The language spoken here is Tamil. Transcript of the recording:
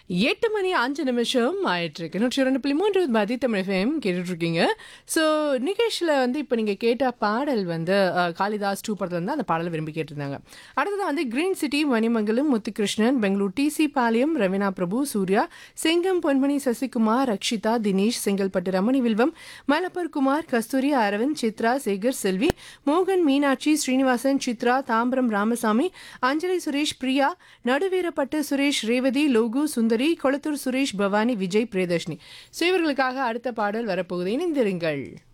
எட்டு மணி அஞ்சு நிமிஷம் ஆயிட்டிருக்கு நூற்றி ரெண்டு புள்ளி மூன்று மதி தமிழ் எஃப்எம் கேட்டுட்ருக்கீங்க ஸோ நிகேஷில் வந்து இப்போ நீங்கள் கேட்ட பாடல் வந்து அஹ், காளிதாஸ் டூ படத்தில் வந்து அந்த பாடலை விரும்பி கேட்டிருந்தாங்க அடுத்தது வந்து green city Manimangalam Muthukrishnan Bangalore TC Palayam Raveena Prabhu Surya Chengam Ponmani Sasikumar Rakshitha Dinesh Chengalpattu Ramani Vilvam மலப்பர் குமார் கஸ்தூரி அரவிந்த் சித்ரா சேகர் செல்வி மோகன் மீனாட்சி ஸ்ரீனிவாசன் சித்ரா தாம்பரம் ராமசாமி அஞ்சலி சுரேஷ் பிரியா நடுவீரப்பட்டு சுரேஷ் ரேவதி லோகு சுந்தரி கொளத்தூர் சுரேஷ் பவானி விஜய் பிரியதர்ஷினி ஸோ இவர்களுக்காக அடுத்த பாடல் வரப்போகுது இணைந்திருங்கள்